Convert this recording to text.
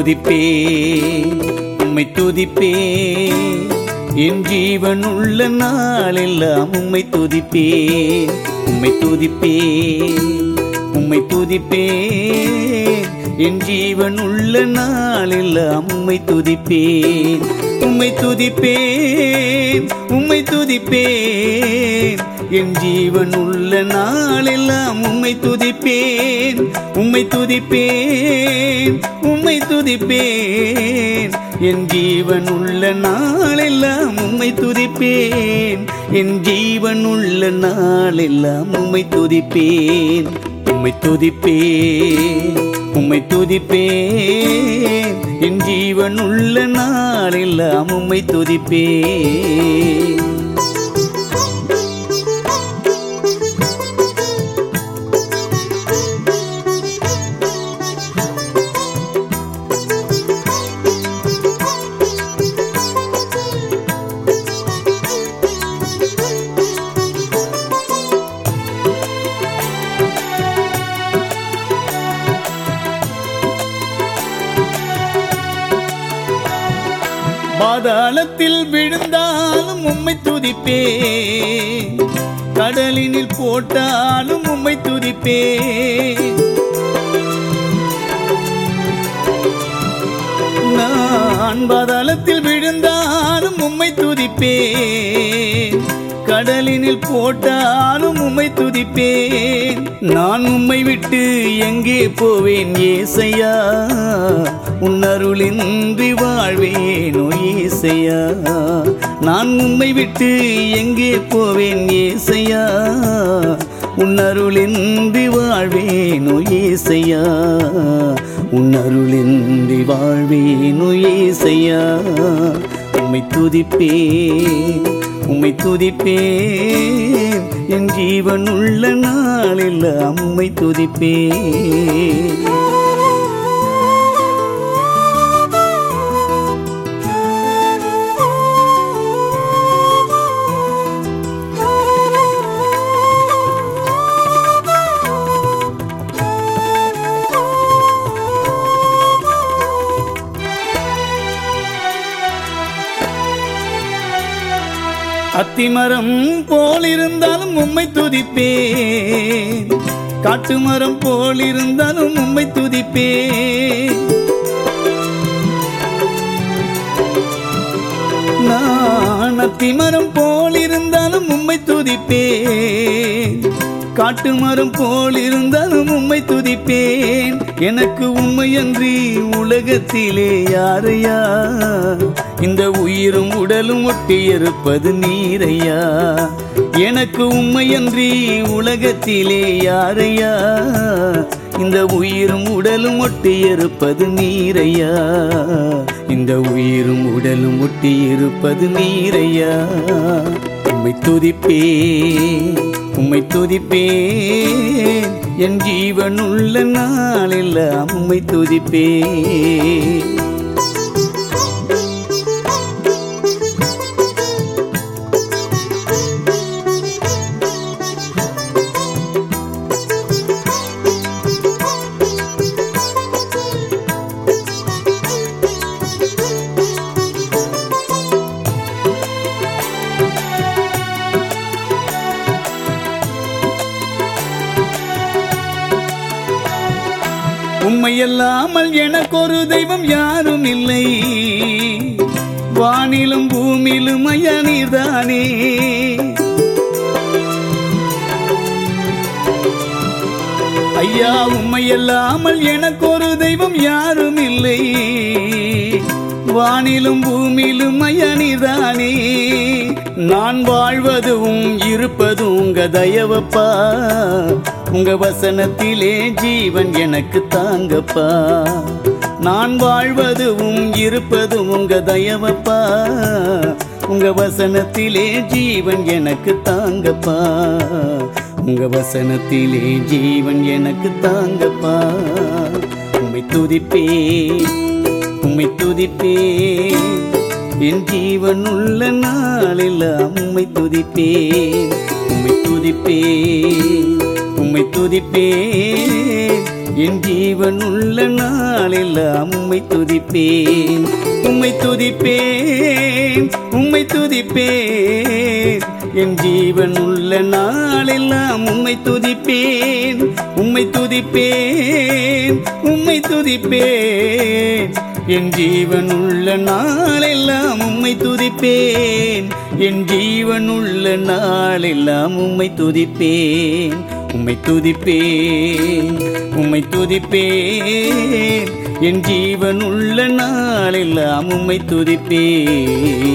துதிப்பேன் உம்மை துதிப்பேன் என் ஜீவன் உள்ள நாளெல்லாம் உம்மை துதிப்பேன் உம்மை துதிப்பேன் உம்மை துதிப்பேன் என் ஜீவன் உள்ள நாளெல்லாம் உம்மை துதிப்பேன் உம்மை துதிப்பேன் உம்மை துதிப்பேன் என் ஜீவன் உள்ள நாளெல்லாம் உம்மை துதிப்பேன் உம்மை துதிப்பேன் உம்மை துதிப்பேன் என் ஜீவன் உள்ள நாளெல்லாம் உம்மை துதிப்பேன் என் ஜீவன் உள்ள நாளெல்லாம் உம்மை துதிப்பேன் உம்மை துதிப்பேன் உம்மை துதிப்பேன் என் ஜீவன் உள்ள நாளெல்லாம் உம்மை துதிப்பேன் பாதாளத்தில் விழுந்தாலும் உம்மை துதிப்பேன் கடலினில் போட்டாலும் உம்மை துதிப்பேன் நான் பாதாளத்தில் விழுந்தாலும் உம்மை துதிப்பேன் கடலினில் போட்டாலும் உம்மை துதிப்பேன் நான் உம்மை விட்டு எங்கே போவேன் ஏசையா உன்னருளின்றி வாழ்வேனோ ஏசையா நான் உம்மை விட்டு எங்கே போவேன் ஏசையா உன்னருளின்றி வாழ்வேனோ ஏசையா உன்னருளின்றி வாழ்வேனோ ஏசையா உம்மை துதிப்பேன் உம்மை துதிப்பேன் என் ஜீவன் உள்ள நாளெல்லாம் உம்மை துதிப்பேன் அத்திமரம் போல் இருந்தாலும் உம்மை துதிப்பேன் காட்டு மரம் போல் இருந்தாலும் உம்மை துதிப்பேன் நான் அத்திமரம் போல் இருந்தாலும் உம்மை துதிப்பேன் காட்டு மரம் போல் இருந்தாலும் உம்மை துதிப்பேன் எனக்கு உண்மையன்றி உலகத்திலே யாரையா இந்த உயிரும் உடலும் ஒட்டி இருப்பது நீரையா எனக்கு உண்மையன்றி உலகத்திலே யாரையா இந்த உயிரும் உடலும் ஒட்டி இருப்பது நீரையா இந்த உயிரும் உடலும் ஒட்டி இருப்பது நீரையா உம்மை துதிப்பேன் உம்மை துதிப்பேன் என் ஜீவன் உள்ள நாளெல்லாம் உம்மை துதிப்பேன் உண்மையல்லாமல் எனக்கொரு தெய்வம் யாரும் இல்லை வானிலும் பூமியிலும் ஐயா நீர்தானே ஐயா உண்மையல்லாமல் எனக்கொரு தெய்வம் யாரும் இல்லை வானிலும் பூமியிலும் ஐயா நீர்தானே நான் வாழ்வதும் இருப்பதும் உங்க தயவப்பா உங்க வசனத்திலே ஜீவன் எனக்கு தாங்கப்பா நான் வாழ்வதும் இருப்பதும் உங்க தயவப்பா உங்க வசனத்திலே ஜீவன் எனக்கு தாங்கப்பா உங்க வசனத்திலே ஜீவன் எனக்கு தாங்கப்பா உம்மை துதிப்பேன் உம்மை துதிப்பேன் என் ஜீவன் உள்ள நாளெல்லாம் உம்மை துதிப்பேன் உம்மை துதிப்பேன் உம்மை துதிப்பேன் என் ஜீவன் உள்ள நாளெல்லாம் உம்மை துதிப்பேன் உம்மை துதிப்பேன் உம்மை துதிப்பேன் என் ஜீவன் உள்ள நாளெல்லாம் உம்மை துதிப்பேன் உம்மை துதிப்பேன் உம்மை துதிப்பேன் என் ஜீவன் உள்ள நாளெல்லாம் உம்மை துதிப்பேன் என் ஜீவன் உள்ள நாளெல்லாம் உம்மை துதிப்பேன் உம்மை துதிப்பேன் உம்மை துதிப்பேன் என் ஜீவன் உள்ள நாளெல்லாம் உம்மை துதிப்பேன்